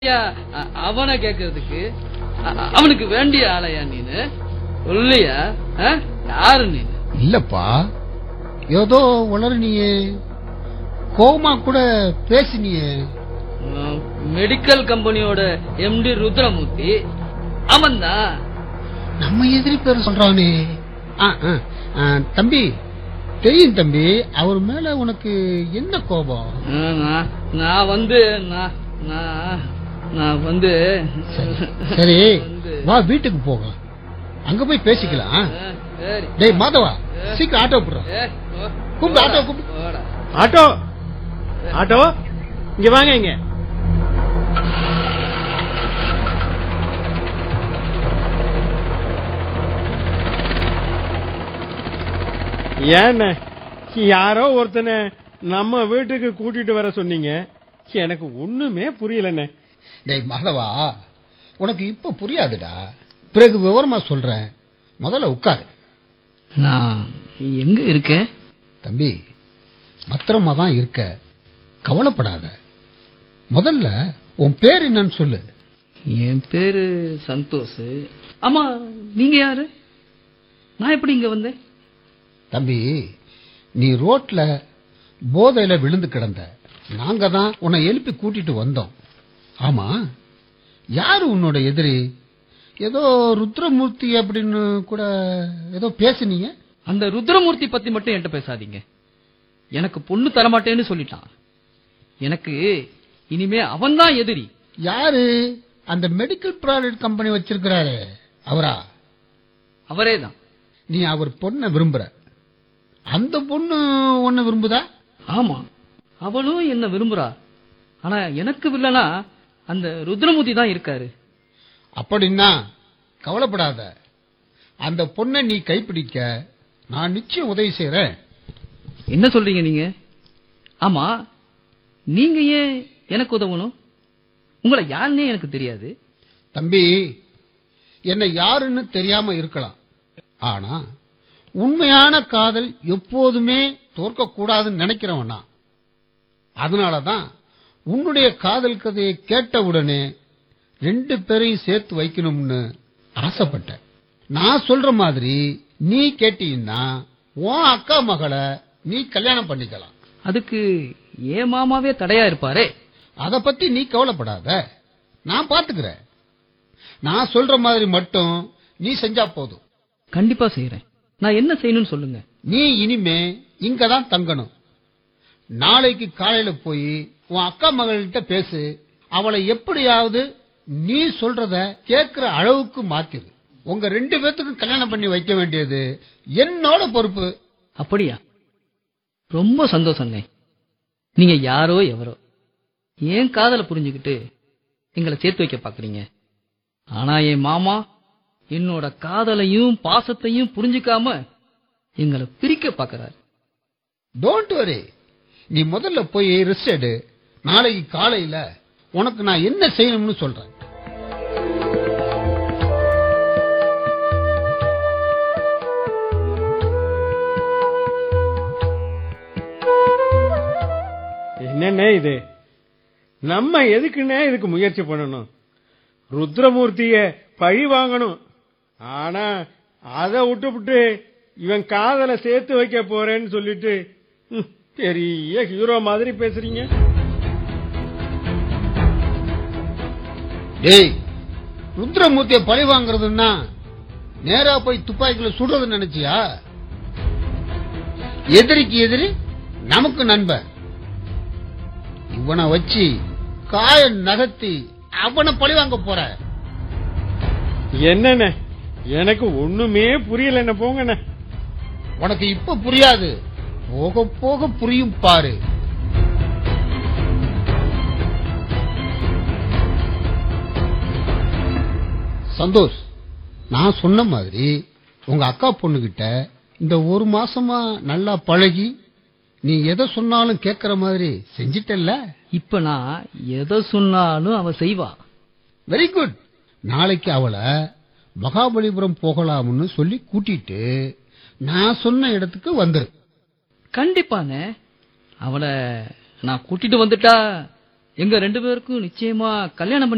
ஐயா, அ- அவனை கேக்குறதுக்கு அ- அ- அவனுக்கு வேண்டிய ஆளையா நீனு சொல்லியா ஆ? யாரு நீனு இல்லப்பா ஏதோ உளறினியே கோவமா கூட பேசினியே ம், மெடிக்கல் கம்பெனியோட எம்டி ருத்ரமூர்த்தி அவன்தான் நம்ம எதிரி பேர் சொல்றானே ஆ, ஆ, ஆ, தம்பி தெரியும் தம்பி அவர் மேல உனக்கு என்ன கோபம் ம், நான் நான் வந்து நான் நான் நான் வந்து சரி வந்து வா வீட்டுக்கு போகலாம் அங்க போய் பேசிக்கலாம் ஆ, சரி டேய் மாதவா சீக்கிரம் ஆட்டோ போடுறோம் ஏ, போ. கூப்பிடு, ஆட்டோ கூப்பிடு. போடா. ஆட்டோ ஆட்டோ இங்க வாங்க இங்க ஏண்ணே யாரோ ஒருத்தனை நம்ம வீட்டுக்கு கூட்டிட்டு வர சொன்னீங்க எனக்கு ஒண்ணுமே புரியலண்ணே டேய் மாதவா உனக்கு இப்ப புரியாதுடா பிறகு விவரமா சொல்றேன் முதல்ல உட்காரு நான் எங்க இருக்கேன் தம்பி பத்திரமா தான் இருக்க கவலைப்படாத முதல்ல உன் பேர் என்னன்னு சொல்லு என் பேரு சந்தோஷ் ஆமா நீங்க யாரு நான் எப்படி இங்க வந்தேன் தம்பி நீ ரோட்ல போதையில விழுந்து கிடந்த நாங்க தான் உன்னை எழுப்பி கூட்டிட்டு வந்தோம் ஆமா யாரு உன்னோட எதிரி ஏதோ ருத்ரமூர்த்தி அப்படின்னு கூட ஏதோ பேசுனீங்க அந்த ருத்ரமூர்த்தி பத்தி மட்டும் என்கிட்ட பேசாதீங்க எனக்கு பொண்ணு தரமாட்டேன்னு சொல்லிட்டான் எனக்கு இனிமே அவன்தான் எதிரி யாரு அந்த மெடிக்கல் ப்ராடக்ட் கம்பெனி வச்சிருக்கிறாரு அவரா அவரே தான் நீ அவர் பொண்ணை விரும்புற அந்த பொண்ணு உன்னை விரும்புதா ஆமா அவளும் என்ன விரும்புறா ஆனா எனக்கு வில்லனா அந்த ருத்ரமூர்த்தி தான் இருக்காரு அப்படின்னா கவலைப்படாத அந்த பொண்ணை நீ கைப்பிடிக்க நான் நிச்சயம் உதவி செய்யறேன் என்ன சொல்றீங்க நீங்க ஆமா நீங்க ஏன் எனக்கு உதவணும் உங்களை யாருன்னே எனக்கு தெரியாது தம்பி என்னை யாருன்னு தெரியாம இருக்கலாம் ஆனா உண்மையான காதல் எப்போதுமே தோற்க கூடாதுன்னு நினைக்கிறவன் நான் அதனாலதான் உன்னுடைய காதல் கதையை கேட்டவுடனே ரெண்டு பேரையும் சேர்த்து வைக்கணும்னு ஆசைப்பட்டேன் நான் சொல்ற மாதிரி நீ கேட்டீங்கன்னா உன் அக்கா மகளை நீ கல்யாணம் பண்ணிக்கலாம் அதுக்கு ஏன் மாமாவே தடையா இருப்பாரே அத பத்தி நீ கவலைப்படாத நான் பாத்துக்கிறேன் நான் சொல்ற மாதிரி மட்டும் நீ செஞ்சா போதும் கண்டிப்பா செய்யறேன் நான் என்ன செய்யணும்னு சொல்லுங்க நீ இனிமே இங்க தான் தங்கணும் நாளைக்கு காலையில போய் உன் அக்கா மகள்கிட்ட பேசு அவளை எப்படியாவது நீ சொல்றத கேட்கிற அளவுக்கு மாத்திரு உங்க ரெண்டு பேத்துக்கும் கல்யாணம் பண்ணி வைக்க வேண்டியது என்னோட பொறுப்பு அப்படியா ரொம்ப சந்தோஷம்ண்ணே நீங்க யாரோ எவரோ ஏன் காதலை புரிஞ்சுக்கிட்டு எங்களை சேர்த்து வைக்க பாக்குறீங்க ஆனா என் மாமா என்னோட காதலையும் பாசத்தையும் புரிஞ்சுக்காம எங்களை பிரிக்க பாக்குறாரு டோன்ட் வரி நீ முதல்ல போய் ரெஸ்ட் எடு நாளைக்கு காலையில உனக்கு நான் என்ன செய்யணும்னு சொல்றேன் என்னண்ணே இது நம்ம எதுக்குண்ணே இதுக்கு முயற்சி பண்ணணும் ருத்ரமூர்த்திய பழி வாங்கணும் ஆனா அதை விட்டுவிட்டு இவன் காதலை சேர்த்து வைக்க போறேன்னு சொல்லிட்டு ம், பெரிய ஹீரோ மாதிரி பேசுறீங்க டேய் ருத்ரமூர்த்திய பழி வாங்குறதுன்னா நேரா போய் துப்பாக்கில சுடுறது நினைச்சியா எதிரிக்கு எதிரி நமக்கு நண்பன் இவனை வச்சு காய நகர்த்தி அவனை பழி வாங்க போற என்னண்ணே எனக்கு ஒண்ணுமே புரியல என்ன போங்கண்ணே உனக்கு இப்ப புரியாது போக போக புரியும் பாரு சந்தோஷ் நான் சொன்ன மாதிரி உங்க அக்கா பொண்ணுகிட்ட இந்த ஒரு மாசமா நல்லா பழகி நீ எதை சொன்னாலும் கேட்கற மாதிரி செஞ்சிட்டல்ல இப்ப நான் எதை சொன்னாலும் அவ செய்வா வெரி குட் நாளைக்கு அவளை மகாபலிபுரம் போகலாம்னு சொல்லி கூட்டிட்டு நான் சொன்ன இடத்துக்கு வந்துரு கண்டிப்பாண்ணே அவளை நான் கூட்டிட்டு வந்துட்டா எங்க ரெண்டு பேருக்கும் நிச்சயமா கல்யாணம் பண்ணி